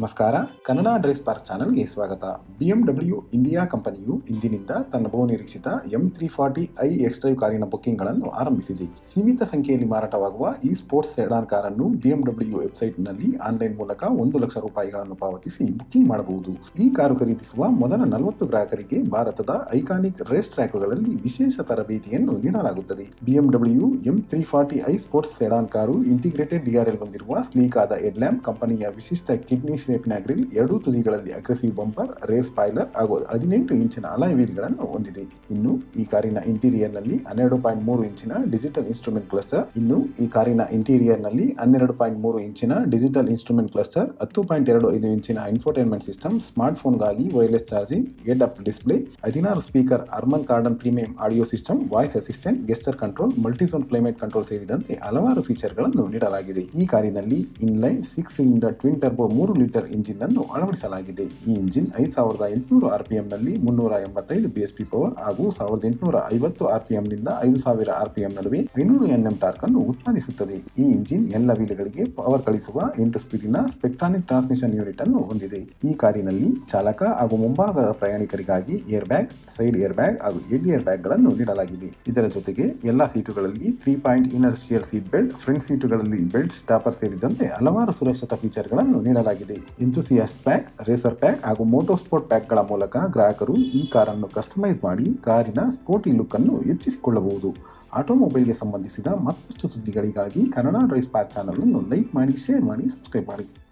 ನಮಸ್ಕಾರ Kannada drive park ಚಾನೆಲ್ಗೆ ಸ್ವಾಗತ ಬಿಎಂಡಬ್ಲ್ಯೂ ಇಂಡಿಯಾ ಕಂಪನಿಯು ಇಂದಿನಿಂದ ತನ್ನ ಬಹುನಿರೀಕ್ಷಿತ M three forty i xDrive ಕಾರಿನ ಬುಕ್ಕಿಂಗ್ಗಳನ್ನು ಆರಂಭಿಸಿದೆ ಸೀಮಿತ ಸಂಖ್ಯೆಯಲ್ಲಿ ಮಾರಾಟವಾಗುವ ಈ ಸ್ಪೋರ್ಟ್ಸ್ ಸೆಡಾನ್ ಕಾರನ್ನು ಬಿಎಂಡಬ್ಲ್ಯೂ ವೆಬ್ಸೈಟ್ನಲ್ಲಿ ಆನ್ಲೈನ್ ಮೂಲಕ ಒಂದು ಲಕ್ಷ ರೂಪಾಯಿಗಳನ್ನು ಪಾವತಿಸಿ ಬುಕ್ಕಿಂಗ್ ಮಾಡಬಹುದು ಈ ಕಾರು ಖರೀದಿಸುವ ಮೊದಲ ನಲವತ್ತು ಗ್ರಾಹಕರಿಗೆ ಭಾರತದ ಐಕಾನಿಕ್ ರೇಸ್ ಟ್ರ್ಯಾಕ್ಗಳಲ್ಲಿ ವಿಶೇಷ ತರಬೇತಿಯನ್ನು ನೀಡಲಾಗುತ್ತದೆ BMW M three forty i sports sedan car integrated DRL ಹೊಂದಿರುವ ಸ್ಲೀಕ್ ಆದ ಹೆಡ್ಲ್ಯಾಂಪ್ ಕಂಪನಿಯ ವಿಶಿಷ್ಟ ಕಿಡ್ನಿ ಶೇಪಿನ ಗ್ರಿಲ್ ಎರಡೂ ತುದಿಗಳಲ್ಲಿ ಅಗ್ರೆಸಿವ್ ಬಂಪರ್ ರೇರ್ ಸ್ಪಾಯ್ಲರ್ ಹಾಗೂ ಹದಿನೆಂಟು ಇಂಚಿನ ಅಲಾಯ್ ವೀಲ್ಗಳನ್ನು ಹೊಂದಿದೆ ಇನ್ನು ಈ ಕಾರಿನ ಇಂಟೀರಿಯರ್ ನಲ್ಲಿ ಹನ್ನೆರಡು ಪಾಯಿಂಟ್ ಮೂರು ಇಂಚಿನ ಡಿಜಿಟಲ್ ಇನ್ಸ್ಟ್ರೂಮೆಂಟ್ ಕ್ಲಸ್ಟರ್ ಇನ್ನು ಈ ಕಾರಿನ ಇಂಟೀರಿಯರ್ ನಲ್ಲಿ ಹನ್ನೆರಡು ಪಾಯಿಂಟ್ ಮೂರು ಇಂಚಿನ ಡಿಜಿಟಲ್ ಇನ್ಸ್ಟ್ರೂಮೆಂಟ್ ಕ್ಲಸ್ಟರ್ ಹತ್ತು ಪಾಯಿಂಟ್ ಎರಡು ಐದು ಇಂಚಿನ ಇನ್ಫೋಟೈನ್ಮೆಂಟ್ ಸಿಸ್ಟಮ್ ಸ್ಮಾರ್ಟ್ ಫೋನ್ಗಾಗಿ wireless charging head up display ಹದಿನಾರು speaker Harman Kardon premium audio system voice assistant gesture control multizone climate control ಸೇರಿದಂತೆ ಹಲವಾರು ಫೀಚರ್ಗಳನ್ನು ನೀಡಲಾಗಿದೆ ಈ ಕಾರಿನಲ್ಲಿ inline six cylinder twin turbo ಮೂರು ಲೀಟರ್ ಇಂಜಿನ್ ಅನ್ನು ಅಳವಡಿಸಲಾಗಿದೆ ಈ ಇಂಜಿನ್ ಐದು ಸಾವಿರದ ಎಂಟುನೂರು ಆರ್ಪಿಎಂ ನಲ್ಲಿ ಮುನ್ನೂರ ಎಂಬತ್ತೈದು ಬಿಎಸ್ಪಿ ಪವರ್ ಹಾಗೂ ಸಾವಿರದ ಎಂಟುನೂರ ಐವತ್ತು ಆರ್ಪಿಎಂ ನಿಂದ ಐದು ಸಾವಿರ ಆರ್ಪಿಎಂ ನಡುವೆ ಐನೂರು ಎನ್ಎಂ ಟಾರ್ಕ್ ಅನ್ನು ಉತ್ಪಾದಿಸುತ್ತದೆ ಈ ಇಂಜಿನ್ ಎಲ್ಲ ವೀಲ್ಗಳಿಗೆ ಪವರ್ ಕಳಿಸುವ ಎಂಟು ಸ್ಪೀಡಿನ ಸ್ಪೆಕ್ಟ್ರಾನಿಕ್ ಟ್ರಾನ್ಸ್ಮಿಷನ್ ಯೂನಿಟ್ ಅನ್ನು ಹೊಂದಿದೆ ಈ ಕಾರಿನಲ್ಲಿ ಚಾಲಕ ಹಾಗೂ ಮುಂಭಾಗದ ಪ್ರಯಾಣಿಕರಿಗಾಗಿ air bag side air bag ಹಾಗೂ ಎಡ್ ಏರ್ ಬ್ಯಾಗ್ ಗಳನ್ನು ನೀಡಲಾಗಿದೆ ಇದರ ಜೊತೆಗೆ ಎಲ್ಲಾ ಸೀಟುಗಳಲ್ಲಿ three point inertial seat belt front ಸೀಟುಗಳಲ್ಲಿ ಬೆಲ್ಟ್ ಸ್ಟಾಪರ್ ಸೇರಿದಂತೆ ಹಲವಾರು ಸುರಕ್ಷತಾ ಫೀಚರ್ಗಳನ್ನು ನೀಡಲಾಗಿದೆ ಎಂಥೂಸಿಯಾಸ್ಟ್ ಪ್ಯಾಕ್ ರೇಸರ್ ಪ್ಯಾಕ್ ಹಾಗೂ ಮೋಟೋ ಸ್ಪೋರ್ಟ್ ಪ್ಯಾಕ್ಗಳ ಮೂಲಕ ಗ್ರಾಹಕರು ಈ ಕಾರನ್ನು ಕಸ್ಟಮೈಸ್ ಮಾಡಿ ಕಾರಿನ ಸ್ಪೋರ್ಟಿ ಲುಕ್ ಅನ್ನು ಹೆಚ್ಚಿಸಿಕೊಳ್ಳಬಹುದು ಆಟೋಮೊಬೈಲ್ಗೆ ಸಂಬಂಧಿಸಿದ ಮತ್ತಷ್ಟು ಸುದ್ದಿಗಳಿಗಾಗಿ ಕನ್ನಡ ಡ್ರೈವ್ ಸ್ಪಾರ್ ಚಾನಲ್ ಅನ್ನು ಲೈಕ್ ಮಾಡಿ ಶೇರ್ ಮಾಡಿ ಸಬ್ಸ್ಕ್ರೈಬ್ ಮಾಡಿ